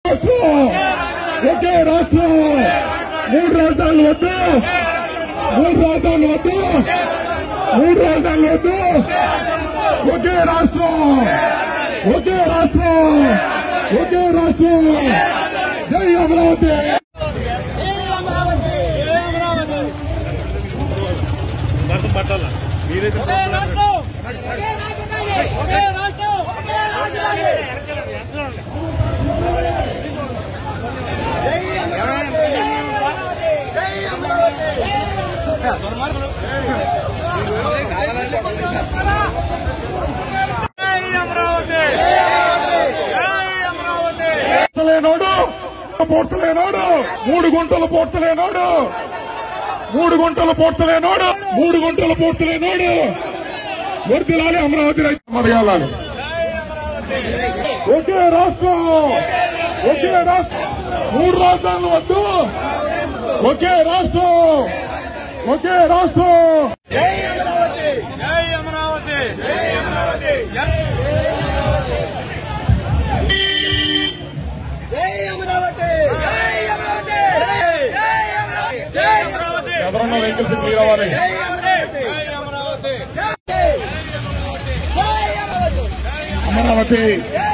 రాష్ట్రం ఒకే రాష్ట్రం మూడు రాజధానులు వద్దు మూడు రాజధానులు వద్దు మూడు రాజధానులు వద్దు ఒకే రాష్ట్రం ఒకే రాష్ట్రం ఒకే రాష్ట్రం జై అమరావతి వర్షం పట్టాల మీరైతే ఒకే రాష్ట్రం ఒకే రాష్ట్రం ఒకే రాష్ట్రం జై అమరావతి జై అమరావతి పోర్చలేనోడు పోర్చలేనోడు మూడు గుంటలు పోర్చలేనోడు మూడు గుంటలు పోర్చలేనోడు మూడు గుంటలు పోర్చలేనోడు వర్దిలాలి అమరావతి రైతు మరయాలని ఒకే రాష్ట్రం ఒకే రాష్ట్రం మూడు రాష్ట్రాలు వద్దు ఒకే రాష్ట్రం ఒకే రాష్ట్రం జై అమరావతి జై అమరావతి జై జై అమరావతి జై అమరావతి జై అమరావతి జై అమరావతి ఎవరన్నా వెహికల్స్ క్లియర్ అవ్వాలి జై అమరావతి జై అమరావతి జై అమరావతి అమరావతి జై